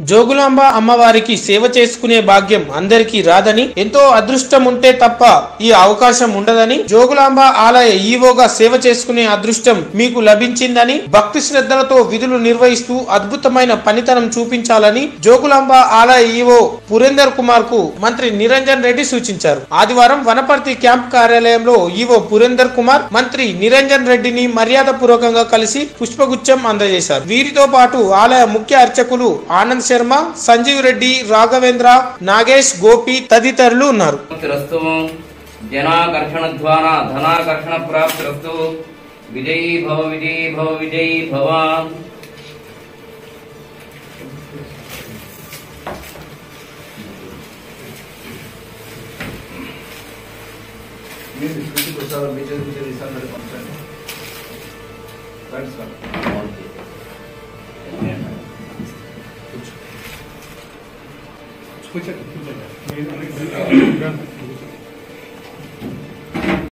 జోగులాంబ అమ్మవారికి సేవ చేసుకునే భాగ్యం అందరికీ రాదని ఎంతో అదృష్టం ఉంటే తప్ప ఈ అవకాశం ఉండదని జోగులాంబ ఆలయ ఈవోగా సేవ చేసుకునే అదృష్టం మీకు లభించిందని భక్తి శ్రద్ధలతో విధులు నిర్వహిస్తూ అద్భుతమైన పనితనం చూపించాలని జోగులాంబ ఆలయ ఈవో పురేందర్ కుమార్ కు మంత్రి నిరంజన్ రెడ్డి సూచించారు ఆదివారం వనపర్తి క్యాంప్ కార్యాలయంలో ఈవో పురేందర్ కుమార్ మంత్రి నిరంజన్ రెడ్డిని మర్యాద పూర్వకంగా కలిసి పుష్పగుచ్చం అందజేశారు వీరితో పాటు ఆలయ ముఖ్య అర్చకులు ఆనంద్ శర్మ సంజీవ్ రెడ్డి రాఘవేంద్ర నాగేష్ గోపి తదితరులు ఉన్నారు రస్తు జనాకర్షణ ద్వారా ధనాకర్షణ ప్రాప్తిరస్తు విజయీ భవ విజయీ భవ విజయీ భవ మీరు స్కూటీ ప్రసాదం బీచర్ బీచర్ ఇస్తాను పంచండి రైట్ సార్ కూర్చోండి కూర్చోండి